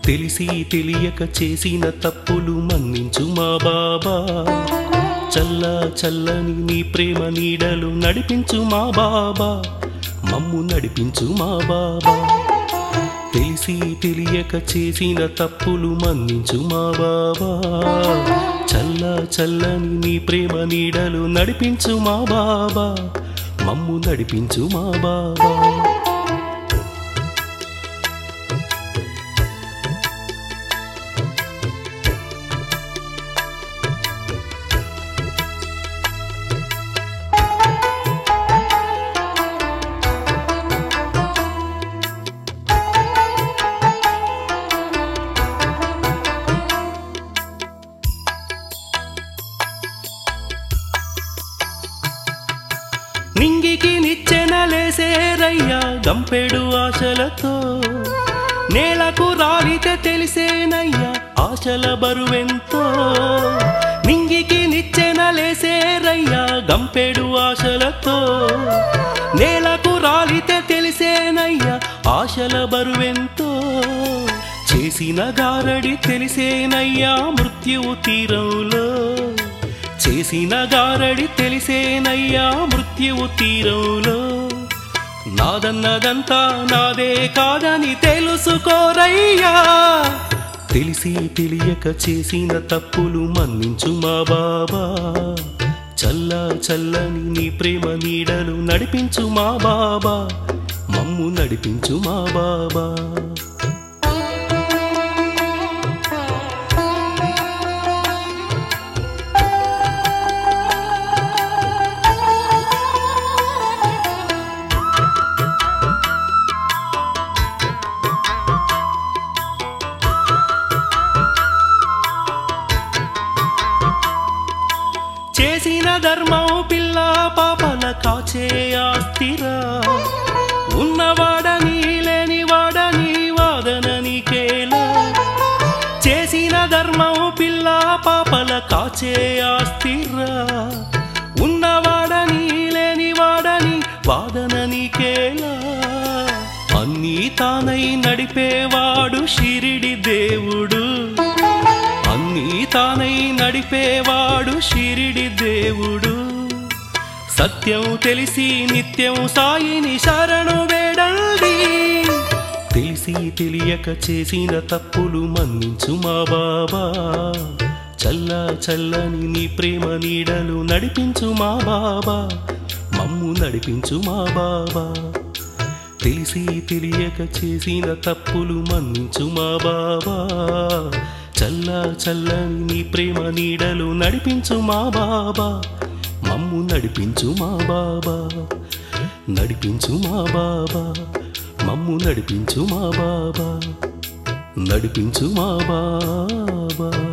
తెలిసి తెలియక చేసిన తప్పులు మన్నించు మా బాబా చల్ల చల్లని నీ ప్రేమ నీడలు నడిపించు మా బాబా మమ్ము నడిపించు మా బాబా తెలిసి తెలియక చేసిన తప్పులు మన్నించు మా బాబా చల్ల చల్లని నీ ప్రేమ నీడలు నడిపించు మా బాబా మమ్ము నడిపించు మా బాబా నింగికి నిచ్చెనలేసేరయ్యా గంపెడు ఆశలతో నేలకు రాలితే తెలిసేనయ్యా ఆశల బరువెంతో నింగికి నిచ్చెనలేసేరయ్యా గంపెడు ఆశలతో నేలకు రాలితే తెలిసేనయ్యా ఆశల బరువెంతో చేసిన గారడి తెలిసేనయ్యా మృత్యువు తీరంలో చేసిన గారడి తెలిసేనయ్యా మృత్యువు తీరంలో నాదన్నదంతా నాదే కాదని తెలుసుకోరయ్యా తెలిసి తెలియక చేసిన తప్పులు మన్నించు మా బాబా చల్ల చల్లని నీ ప్రేమ నీడలు నడిపించు మా బాబా మమ్ము నడిపించు మా బాబా చేసిన ధర్మం పిల్ల పాపల కాచే ఆస్తిరా ఉన్నవాడని లేనివాడని వాదన నీకేలా చేసిన ధర్మం పిల్ల పాపల కాచే ఆస్తిరా ఉన్నవాడని లేనివాడని వాదన నీకేలా అన్నీ తానై నడిపేవాడు షిరిడి దేవుడు అన్నీ తానై నడిపేవాడు షిరిడి దేవుడు సత్యం తెలిసి నిత్యం సాయిని శరణు వేడండి తెలిసి తెలియక చేసిన తప్పులు మన్నించు మా బాబా చల్ల చల్లని నీ ప్రేమ నీడలు నడిపించు మా బాబా మమ్ము నడిపించు మా బాబా తెలిసి తెలియక చేసిన తప్పులు మన్నించు మా బాబా చల్ల చల్లని నీ ప్రేమ నీడలు నడిపించు మా బాబా మమ్ము నడిపించు మా బాబా నడిపించు మా బాబా మమ్ము నడిపించు మా బాబా నడిపించు మా బాబా